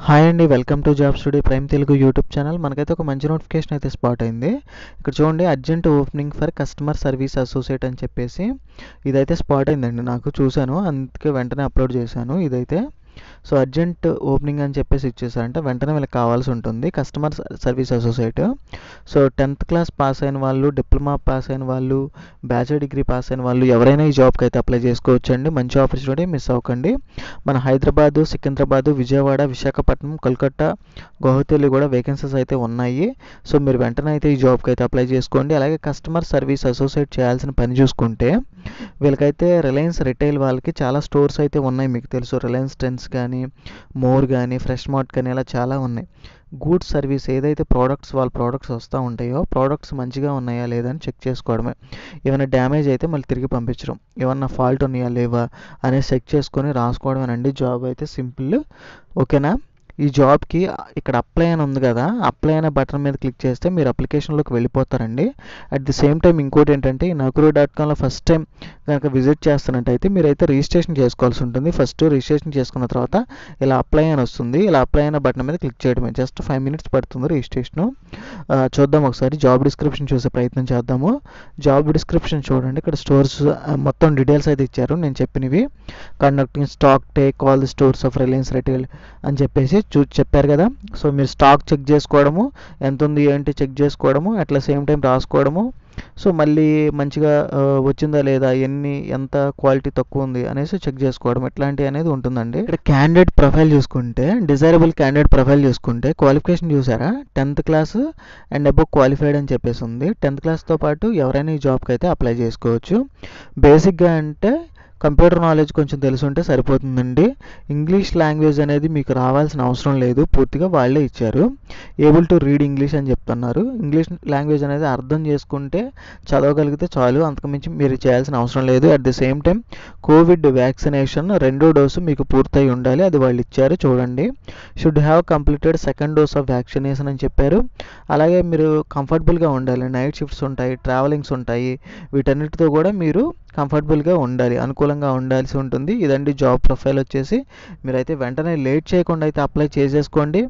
hi అండి welcome to job studio prime Telugu YouTube channel మనకైతే ఒక మంచి నోటిఫికేషన్ అయితే స్పాట్ అయింది ఇక్కడ చూడండి urgent opening for customer service associate అని చెప్పేసి ఇదైతే స్పాట్ అయిందండి నాకు చూశాను అందుకే వెంటనే అప్లోడ్ చేశాను ఇదైతే సో అర్జెంట్ ఓపెనింగ్ అని చెప్పేసి ఇచ్చేసారంటే వెంటనే వీళ్ళకి కావాల్సి ఉంటుంది customer service associate so tenth class pass అయిన వాళ్ళు డిప్లొమా పాస్ అయిన వాళ్ళు బ్యాచిలర్ డిగ్రీ పాస్ అయిన వాళ్ళు ఎవరైనా ఈ జాబ్కి అయితే అప్లై చేసుకోవచ్చు అండి మంచి ఆపర్చునిటీ మిస్ అవ్వకండి మన హైదరాబాదు సికింద్రాబాదు విజయవాడ విశాఖపట్నం కోల్కతా గౌహతిలో కూడా వేకెన్సీస్ అయితే ఉన్నాయి సో మీరు వెంటనే అయితే ఈ జాబ్కి అయితే అప్లై చేసుకోండి అలాగే కస్టమర్ సర్వీస్ అసోసియేట్ చేయాల్సిన పని చూసుకుంటే వీళ్ళకైతే రిలయన్స్ రిటైల్ వాళ్ళకి చాలా స్టోర్స్ అయితే ఉన్నాయి మీకు తెలుసు రిలయన్స్ ట్రెండ్స్ కానీ మోర్ కానీ ఫ్రెష్ మార్ట్ కానీ ఇలా చాలా ఉన్నాయి గూడ్స్ సర్వీస్ ఏదైతే ప్రోడక్ట్స్ వాళ్ళ ప్రోడక్ట్స్ వస్తూ ఉంటాయో ప్రోడక్ట్స్ మంచిగా ఉన్నాయా లేదా అని చెక్ చేసుకోవడమే ఏమైనా డ్యామేజ్ అయితే మళ్ళీ తిరిగి పంపించడం ఏమన్నా ఫాల్ట్ ఉన్నాయా లేవా అనేది చెక్ చేసుకొని రాసుకోవడమేనండి జాబ్ అయితే సింపుల్ ఓకేనా ఈ జాబ్కి ఇక్కడ అప్లై అని ఉంది కదా అప్లై అనే బటన్ మీద క్లిక్ చేస్తే మీరు అప్లికేషన్లోకి వెళ్ళిపోతారండి అట్ ది సేమ్ టైం ఇంకోటి ఏంటంటే ఈ నకురు డాట్ కామ్లో ఫస్ట్ టైం కనుక విజిట్ చేస్తున్నట్టయితే మీరైతే రిజిస్ట్రేషన్ చేసుకోవాల్సి ఉంటుంది ఫస్ట్ రిజిస్ట్రేషన్ చేసుకున్న తర్వాత ఇలా అప్లై అని వస్తుంది ఇలా అప్లై అయిన బటన్ మీద క్లిక్ చేయడమే జస్ట్ ఫైవ్ మినిట్స్ పడుతుంది రిజిస్ట్రేషను చూద్దాం ఒకసారి జాబ్ డిస్క్రిప్షన్ చూసే ప్రయత్నం చేద్దాము జాబ్ డిస్క్రిప్షన్ చూడండి ఇక్కడ స్టోర్స్ మొత్తం డీటెయిల్స్ అయితే ఇచ్చారు నేను చెప్పినవి conducting stock take all the stores of Reliance retail అని చెప్పేసి చూ చెప్పారు కదా సో మీరు స్టాక్ చెక్ చేసుకోవడము ఎంత ఉంది ఏంటి చెక్ చేసుకోవడము అట్లా సేమ్ టైం రాసుకోవడము సో మళ్ళీ మంచిగా వచ్చిందా లేదా ఎన్ని ఎంత క్వాలిటీ తక్కువ ఉంది అనేసి చెక్ చేసుకోవడం ఇట్లాంటివి అనేది ఉంటుందండి ఇక్కడ క్యాండిడేట్ ప్రొఫైల్ చూసుకుంటే డిజైరబుల్ క్యాండిడేట్ ప్రొఫైల్ చూసుకుంటే క్వాలిఫికేషన్ చూసారా tenth class and above qualified అని చెప్పేసి ఉంది టెన్త్ క్లాస్తో పాటు ఎవరైనా ఈ జాబ్కి అయితే అప్లై చేసుకోవచ్చు బేసిక్గా అంటే కంప్యూటర్ నాలెడ్జ్ కొంచెం తెలిసి ఉంటే సరిపోతుందండి ఇంగ్లీష్ లాంగ్వేజ్ అనేది మీకు రావాల్సిన అవసరం లేదు పూర్తిగా వాళ్ళే ఇచ్చారు ఏబుల్ టు రీడ్ ఇంగ్లీష్ అని చెప్తున్నారు ఇంగ్లీష్ లాంగ్వేజ్ అనేది అర్థం చేసుకుంటే చదవగలిగితే చాలు అంతకుమించి మీరు చేయాల్సిన అవసరం లేదు at the same time Covid vaccination రెండో డోసు మీకు పూర్తయి ఉండాలి అది వాళ్ళు ఇచ్చారు చూడండి should have completed second dose of vaccination అని చెప్పారు అలాగే మీరు కంఫర్టబుల్గా ఉండాలి నైట్ షిఫ్ట్స్ ఉంటాయి ట్రావెలింగ్స్ ఉంటాయి వీటన్నిటితో కూడా మీరు కంఫర్టబుల్గా ఉండాలి అనుకూలంగా ఉండాల్సి ఉంటుంది ఇదండి జాబ్ ప్రొఫైల్ వచ్చేసి మీరైతే వెంటనే లేట్ చేయకుండా అయితే అప్లై చేసేసుకోండి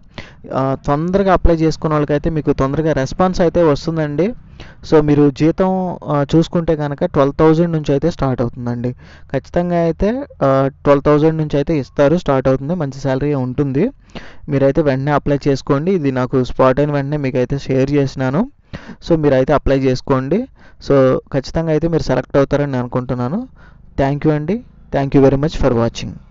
తొందరగా అప్లై చేసుకున్న వాళ్ళకైతే మీకు తొందరగా రెస్పాన్స్ అయితే వస్తుందండి సో మీరు జీతం చూసుకుంటే కనుక ట్వెల్వ్ థౌజండ్ నుంచి అయితే స్టార్ట్ అవుతుందండి ఖచ్చితంగా అయితే ట్వెల్వ్ థౌజండ్ నుంచి అయితే ఇస్తారు స్టార్ట్ అవుతుంది మంచి శాలరీ ఉంటుంది మీరైతే వెంటనే అప్లై చేసుకోండి ఇది నాకు స్పాట్ అయిన వెంటనే మీకు అయితే షేర్ చేసినాను సో మీరైతే అప్లై చేసుకోండి సో ఖచ్చితంగా అయితే మీరు సెలెక్ట్ అవుతారని నేను అనుకుంటున్నాను థ్యాంక్ యూ అండి thank you very much for watching